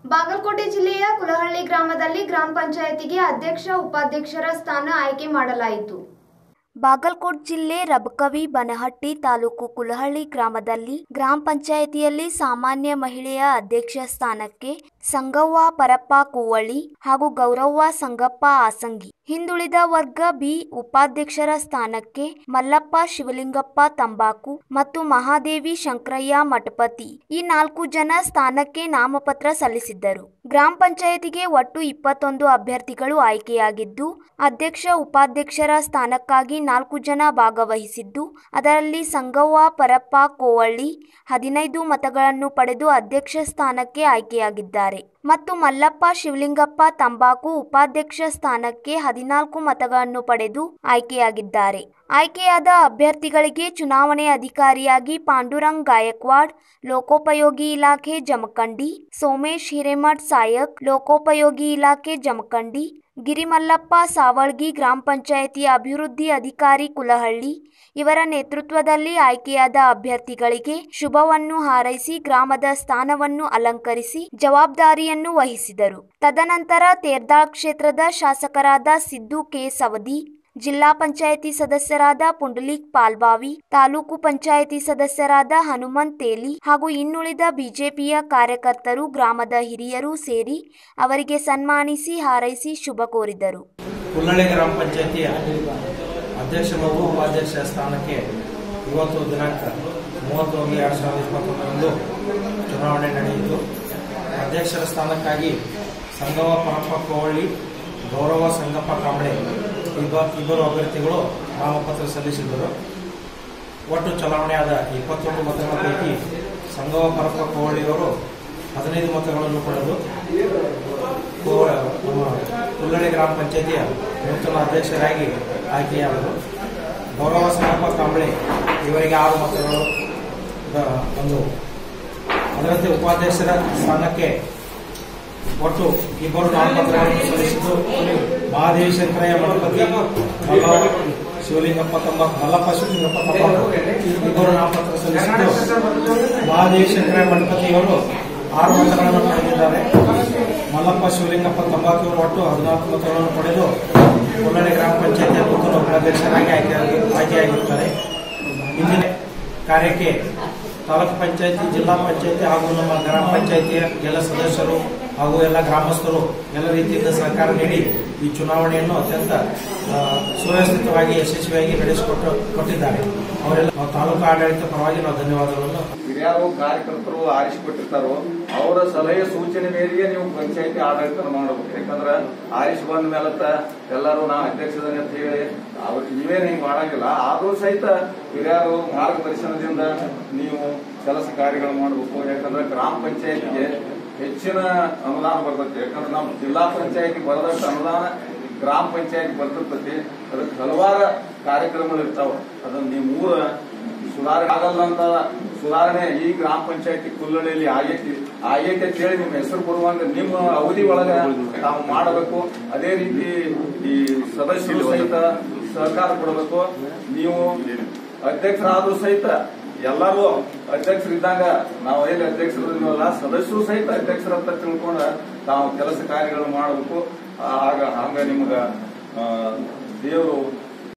ಬಾಗಲಕೋಟೆ ಜಿಲ್ಲೆಯ ಕುಲಹಳ್ಳಿ ಗ್ರಾಮದಲ್ಲಿ ಗ್ರಾಮ ಪಂಚಾಯತಿಗೆ ಅಧ್ಯಕ್ಷ ಉಪಾಧ್ಯಕ್ಷರ ಸ್ಥಾನ ಆಯ್ಕೆ ಮಾಡಲಾಯಿತು ಬಾಗಲಕೋಟ್ ಜಿಲ್ಲೆ ರಬಕವಿ ಬನಹಟ್ಟಿ ತಾಲೂಕು ಕುಲಹಳ್ಳಿ ಗ್ರಾಮದಲ್ಲಿ ಗ್ರಾಮ ಪಂಚಾಯಿತಿಯಲ್ಲಿ ಸಾಮಾನ್ಯ ಮಹಿಳೆಯ ಅಧ್ಯಕ್ಷ ಸ್ಥಾನಕ್ಕೆ ಸಂಗವ್ವ ಪರಪ್ಪ ಕೂವಳ್ಳಿ ಹಾಗೂ ಗೌರವ್ವ ಸಂಗಪ್ಪ ಆಸಂಗಿ ಹಿಂದುಳಿದ ವರ್ಗ ಬಿ ಉಪಾಧ್ಯಕ್ಷರ ಸ್ಥಾನಕ್ಕೆ ಮಲ್ಲಪ್ಪ ಶಿವಲಿಂಗಪ್ಪ ತಂಬಾಕು ಮತ್ತು ಮಹಾದೇವಿ ಶಂಕರಯ್ಯ ಮಠಪತಿ ಈ ನಾಲ್ಕು ಜನ ಸ್ಥಾನಕ್ಕೆ ನಾಮಪತ್ರ ಸಲ್ಲಿಸಿದ್ದರು ಗ್ರಾಮ ಪಂಚಾಯತಿಗೆ ಒಟ್ಟು ಇಪ್ಪತ್ತೊಂದು ಅಭ್ಯರ್ಥಿಗಳು ಆಯ್ಕೆಯಾಗಿದ್ದು ಅಧ್ಯಕ್ಷ ಉಪಾಧ್ಯಕ್ಷರ ಸ್ಥಾನಕ್ಕಾಗಿ ನಾಲ್ಕು ಜನ ಭಾಗವಹಿಸಿದ್ದು ಅದರಲ್ಲಿ ಸಂಗವ್ವ ಪರಪ್ಪ ಕೋವಳ್ಳಿ ಹದಿನೈದು ಮತಗಳನ್ನು ಪಡೆದು ಅಧ್ಯಕ್ಷ ಸ್ಥಾನಕ್ಕೆ ಆಯ್ಕೆಯಾಗಿದ್ದಾರೆ ಮತ್ತು ಮಲ್ಲಪ್ಪ ಶಿವಲಿಂಗಪ್ಪ ತಂಬಾಕು ಉಪಾಧ್ಯಕ್ಷ ಸ್ಥಾನಕ್ಕೆ ಹದಿನಾಲ್ಕು ಮತಗಳನ್ನು ಪಡೆದು ಆಯ್ಕೆಯಾಗಿದ್ದಾರೆ ಆಯ್ಕೆಯಾದ ಅಭ್ಯರ್ಥಿಗಳಿಗೆ ಚುನಾವಣೆ ಅಧಿಕಾರಿಯಾಗಿ ಪಾಂಡುರಂಗ್ ಗಾಯಕ್ವಾಡ್ ಲೋಕೋಪಯೋಗಿ ಇಲಾಖೆ ಜಮಖಂಡಿ ಸೋಮೇಶ್ ಹಿರೇಮಠ್ ಸಾಯಕ್ ಲೋಕೋಪಯೋಗಿ ಇಲಾಖೆ ಜಮಖಂಡಿ ಗಿರಿಮಲ್ಲಪ್ಪ ಸಾವಳ್ಗಿ ಗ್ರಾಮ ಪಂಚಾಯಿತಿ ಅಭಿವೃದ್ಧಿ ಅಧಿಕಾರಿ ಕುಲಹಳ್ಳಿ ಇವರ ನೇತೃತ್ವದಲ್ಲಿ ಆಯ್ಕೆಯಾದ ಅಭ್ಯರ್ಥಿಗಳಿಗೆ ಶುಭವನ್ನು ಹಾರೈಸಿ ಗ್ರಾಮದ ಸ್ಥಾನವನ್ನು ಅಲಂಕರಿಸಿ ಜವಾಬ್ದಾರಿಯನ್ನು ವಹಿಸಿದರು ತದನಂತರ ತೇರ್ದಾಳ್ ಕ್ಷೇತ್ರದ ಶಾಸಕರಾದ ಸಿದ್ದು ಕೆ ಸವದಿ ಜಿಲ್ಲಾ ಪಂಚಾಯಿತಿ ಸದಸ್ಯರಾದ ಪುಂಡಲೀಕ್ ಪಾಲ್ಬಾವಿ ತಾಲೂಕು ಪಂಚಾಯಿತಿ ಸದಸ್ಯರಾದ ಹನುಮಂತ್ ತೇಲಿ ಹಾಗೂ ಇನ್ನುಳಿದ ಬಿಜೆಪಿಯ ಕಾರ್ಯಕರ್ತರು ಗ್ರಾಮದ ಹಿರಿಯರು ಸೇರಿ ಅವರಿಗೆ ಸನ್ಮಾನಿಸಿ ಹಾರೈಸಿ ಶುಭ ಕೋರಿದರು ಕುಲ್ಲಳ್ಳಿ ಗ್ರಾಮ ಪಂಚಾಯತಿಯ ಅಧ್ಯಕ್ಷ ಮತ್ತು ಉಪಾಧ್ಯಕ್ಷ ಸ್ಥಾನಕ್ಕೆ ಇವತ್ತು ದಿನಾಂಕ ಮೂವತ್ತೊಂದು ಎರಡು ಸಾವಿರದ ಇಪ್ಪತ್ತೊಂದರಂದು ಚುನಾವಣೆ ನಡೆಯಿತು ಅಧ್ಯಕ್ಷರ ಸ್ಥಾನಕ್ಕಾಗಿ ಸಂಗವ ಪರಪ್ಪ ಕೋವಳ್ಳಿ ಗೌರವ ಸಂಗಪ್ಪ ಕಾಂಬಳೆ ಇಬ್ಬ ಇಬ್ಬರು ಅಭ್ಯರ್ಥಿಗಳು ನಾಮಪತ್ರ ಸಲ್ಲಿಸಿದ್ದರು ಒಟ್ಟು ಚಲಾವಣೆಯಾದ ಇಪ್ಪತ್ತೊಂದು ಮತಗಳ ಪೈಕಿ ಸಂಗವ ಪರಪ್ಪ ಕೋವಳ್ಳಿಯವರು ಹದಿನೈದು ಮತಗಳನ್ನು ಪಡೆದು ಕೋ- ನಮ್ಮ ಕುಲ್ಲಳ್ಳಿ ಗ್ರಾಮ ಪಂಚಾಯತಿಯ ನೂತನ ಅಧ್ಯಕ್ಷರಾಗಿ ಆಯ್ಕೆಯಾದರು ಗೌರವ ಸಂಗಪ್ಪ ಕಾಂಬಳೆ ಇವರಿಗೆ ಆರು ಮತಗಳು ದ- ಬಂದವು ಅದರಂತೆ ಉಪಾಧ್ಯಕ್ಷರ ಸ್ಥಾನಕ್ಕೆ ಒಟ್ಟು ಇಬ್ಬರು ನಾಮಪತ್ರಗಳನ್ನು ಸಲ್ಲಿಸಿದ್ದು ಮಹಾದೇವಿ ಶಂಕರಯ್ಯ ಮಠಪತಿ ಮಲ್ಲ ಶಿವಲಿಂಗಪ್ಪ ತಮ್ಮ ಮಲ್ಲಪ್ಪ ಶಿವಲಿಂಗಪ್ಪ ತಮ್ಮ ಇಬ್ಬರು ನಾಮಪತ್ರ ಸಲ್ಲಿಸಿದ್ದು ಮಹಾದೇವಿ ಶಂಕರಯ್ಯ ಮಠಪತಿಯವರು ಆರು ಮತಗಳನ್ನು ಪಡೆದಿದ್ದಾರೆ ಮಲ್ಲಪ್ಪ ಶಿವಲಿಂಗಪ್ಪ ತಂಬಾಕಿಯವರು ಒಟ್ಟು ಹದಿನಾಲ್ಕು ಮತಗಳನ್ನು ಪಡೆದು ಕೊಲ್ಲಳ್ಳಿ ಗ್ರಾಮ ಪಂಚಾಯತಿಯ ನೂತನ ಉಪಾಧ್ಯಕ್ಷರಾಗಿ ಆಯ್ಕೆಯಾಗಿ ಆಯ್ಕೆಯಾಗಿರುತ್ತಾರೆ ಇಂದಿನ ಕಾರ್ಯಕ್ಕೆ ತಾಲೂಕು ಪಂಚಾಯತಿ ಜಿಲ್ಲಾ ಪಂಚಾಯತಿ ಹಾಗೂ ನಮ್ಮ ಗ್ರಾಮ ಪಂಚಾಯತಿಯ ಎಲ್ಲ ಸದಸ್ಯರು ಹಾಗೂ ಎಲ್ಲ ಗ್ರಾಮಸ್ಥರು ಎಲ್ಲ ರೀತಿಯಿಂದ ಸಹಕಾರ ನೀಡಿ ಈ ಚುನಾವಣೆಯನ್ನು ಅತ್ಯಂತ ಆ, ಸುವ್ಯವಸ್ಥಿತವಾಗಿ ಯಶಸ್ವಿಯಾಗಿ ನಡೆಸಿಕೊಟ್ಟು ಕೊಟ್ಟಿದ್ದಾರೆ ಅವರೆಲ್ಲ ನಾವು ತಾಲೂಕು ಆಡಳಿತ ಪರವಾಗಿ ನಾವು ಧನ್ಯವಾದಗಳನ್ನು ಹಿರಿಯರು ಕಾರ್ಯಕರ್ತರು ಆರಿಸಿಕೊಟ್ಟಿರ್ತಾರೋ ಅವರ ಸಲಹೆ ಸೂಚನೆ ಮೇರೆಗೆ ನೀವು ಪಂಚಾಯತಿ ಆಡಳಿತ ಮಾಡಬೇಕು ಯಾಕಂದ್ರ ಆರಿಸಿ ಬಂದ ಮೇಲತ್ತ ಎಲ್ಲರೂ ನಾ ಅಧ್ಯಕ್ಷದನೆ ಅಂತ ಹೇಳಿ ಅವ್ರು ನೀವೇನು ಹಿಂಗ್ ಮಾಡಂಗಿಲ್ಲ ಆದ್ರೂ ಸಹಿತ ಹಿರಿಯರು ಮಾರ್ಗದರ್ಶನದಿಂದ ನೀವು ಕೆಲಸ ಕಾರ್ಯಗಳು ಮಾಡಬೇಕು ಯಾಕಂದ್ರೆ ಗ್ರಾಮ ಪಂಚಾಯತಿಗೆ ಹೆಚ್ಚಿನ ಅನುದಾನ ಬರ್ತೈತಿ ಯಾಕಂದ್ರೆ ನಮ್ಮ ಜಿಲ್ಲಾ ಪಂಚಾಯತಿ ಬರದಷ್ಟು ಅನುದಾನ ಗ್ರಾಮ ಪಂಚಾಯತ್ ಬರ್ತಿರ್ತೈತಿ ಅದಕ್ಕೆ ಹಲವಾರು ಕಾರ್ಯಕ್ರಮಗಳು ಇರ್ತಾವ ಅದನ್ನ ನೀವು ಮೂರ ಸುಧಾರಣೆ ಆಗಲ್ಲ ಅಂತ ಸುಧಾರಣೆ ಈ ಗ್ರಾಮ ಪಂಚಾಯತಿ ಕುಲ್ಲಳ್ಳಿಯಲ್ಲಿ ಆಗೈತಿ ಆಗೈತಿ ಅಂತ ಹೇಳಿ ನಿಮ್ಮ ಹೆಸರು ಬರುವಂಗ ನಿಮ್ಮ ಅವಧಿ ಒಳಗ ತಾವು ಮಾಡಬೇಕು ಅದೇ ರೀತಿ ಈ ಸದಸ್ಯರು ಸಹಿತ ಸಹಕಾರ ಕೊಡಬೇಕು ನೀವು ಅಧ್ಯಕ್ಷರಾದ್ರೂ ಸಹಿತ ಎಲ್ಲರೂ ಅಧ್ಯಕ್ಷರಿದ್ದಾಗ ನಾವು ಎಲ್ಲಿ ಅಧ್ಯಕ್ಷರಿಲ್ಲ ಸದಸ್ಯರು ಸಹಿತ ಅಧ್ಯಕ್ಷರಂತ ತಿಳ್ಕೊಂಡ ತಾವು ಕೆಲಸ ಕಾರ್ಯಗಳು ಮಾಡಬೇಕು ಆಗ ಹಂಗ ನಿಮ್ಗ ಆ, ದೇವರು